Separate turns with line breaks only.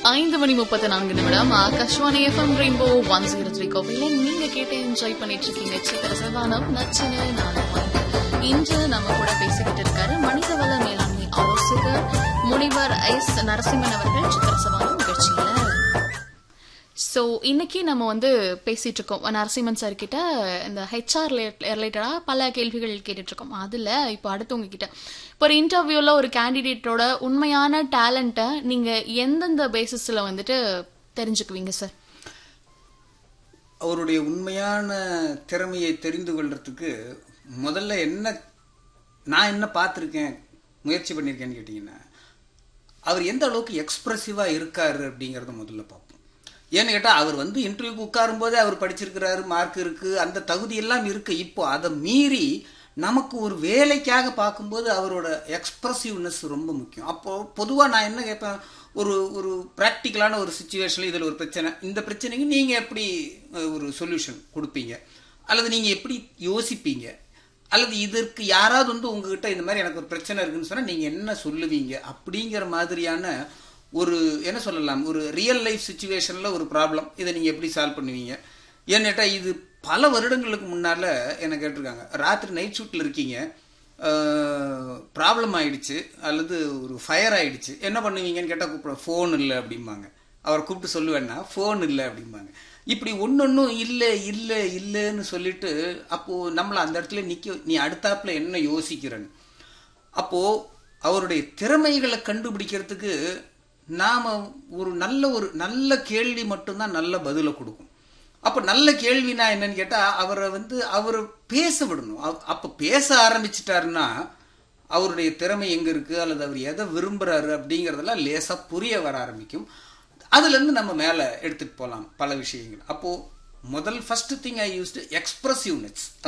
ஐந்து மணி முப்பத்தி நான்கு நிமிடம் Akashvani FM rainbow one zero three கோவில நீங்க கேட்டு என்ஜாய் பண்ணிட்டு இருக்கீங்க சித்திர சவானம் நச்சின நாளமாய் இன்று நம்ம கூட பேசிக்கிட்டு இருக்காரு மனிதவள மேலாண்மை ஆலோசகர் முனிவர் எஸ் நரசிம்மன் அவர்கள் சித்திர சவானம் நிகழ்ச்சியில ஸோ இன்னைக்கு நம்ம வந்து பேசிட்டு இருக்கோம் நரசிம்மன் சார் கிட்ட இந்த ஹெச்ஆர் ரிலேட்டடா பல கேள்விகள் கேட்டுட்டு இருக்கோம் அதுல இப்போ அடுத்தவங்க கிட்ட இப்போ ஒரு இன்டர்வியூல ஒரு கேண்டிடேட்டோட உண்மையான டேலண்ட்டை நீங்க எந்தெந்த பேசிஸ்ல வந்துட்டு தெரிஞ்சுக்குவீங்க சார்
அவருடைய உண்மையான திறமையை தெரிந்து கொள்றதுக்கு முதல்ல என்ன நான் என்ன பார்த்துருக்கேன் முயற்சி பண்ணியிருக்கேன்னு கேட்டிங்கன்னா அவர் எந்த அளவுக்கு எக்ஸ்பிரசிவாக இருக்காரு அப்படிங்கிறத முதல்ல பார்ப்போம் ஏன்னு கேட்டால் அவர் வந்து இன்டர்வியூக்கு உட்காரும் போதே அவர் படிச்சிருக்கிறாரு மார்க் இருக்குது அந்த தகுதி எல்லாம் இருக்குது இப்போ அதை மீறி நமக்கு ஒரு வேலைக்காக பார்க்கும்போது அவரோட எக்ஸ்பிரசிவ்னஸ் ரொம்ப முக்கியம் அப்போது பொதுவாக நான் என்ன கேட்பேன் ஒரு ஒரு ப்ராக்டிக்கலான ஒரு சுச்சுவேஷனில் இதில் ஒரு பிரச்சனை இந்த பிரச்சனைக்கு நீங்கள் எப்படி அஹ், ஒரு சொல்யூஷன் கொடுப்பீங்க அல்லது நீங்கள் எப்படி யோசிப்பீங்க அல்லது இதற்கு யாராவது வந்து உங்ககிட்ட இந்த மாதிரி எனக்கு ஒரு பிரச்சனை இருக்குன்னு சொன்னால் நீங்கள் என்ன சொல்லுவீங்க அப்படிங்கிற மாதிரியான ஒரு என்ன சொல்லலாம் ஒரு ரியல் லைஃப் சுச்சுவேஷனில் ஒரு ப்ராப்ளம் இதை நீங்கள் எப்படி சால்வ் பண்ணுவீங்க ஏன்னு கேட்டால் இது பல வருடங்களுக்கு முன்னால் என்ன கேட்டிருக்காங்க ராத்திரி நைட் ஷூட்டில் இருக்கீங்க ப்ராப்ளம் ஆயிடுச்சு அல்லது ஒரு ஃபயர் ஆயிடுச்சு என்ன பண்ணுவீங்கன்னு கேட்டால் கூப்பிட ஃபோன் இல்லை அப்படிம்பாங்க அவரை கூப்பிட்டு சொல்லுவேன்னா ஃபோன் இல்லை அப்படிம்பாங்க இப்படி ஒன்னொன்னும் இல்லை இல்லை இல்லைன்னு சொல்லிட்டு அப்போது நம்மளை அந்த இடத்துல நிற்க நீ அடுத்தாப்புல என்ன யோசிக்கிறன்னு அப்போது அவருடைய திறமைகளை கண்டுபிடிக்கிறதுக்கு நாம் ஒரு நல்ல ஒரு நல்ல கேள்வி மட்டும்தான் நல்ல பதிலை கொடுக்கும் அப்போ நல்ல கேள்வினா என்னன்னு கேட்டால் அவரை வந்து அவர் பேச விடணும் அவ- அப்போ பேச ஆரம்பிச்சிட்டாருன்னா அவருடைய திறமை எங்கே இருக்குது அல்லது அவர் எதை விரும்புகிறாரு அப்படிங்கிறதெல்லாம் லேசாக புரிய வர ஆரம்பிக்கும் அதுலேருந்து நம்ம மேலே எடுத்துகிட்டு போகலாம் பல விஷயங்கள் அப்போது முதல் ஃபர்ஸ்ட் திங் ஐ யூஸ்டு எக்ஸ்பிரசிவ்னஸ்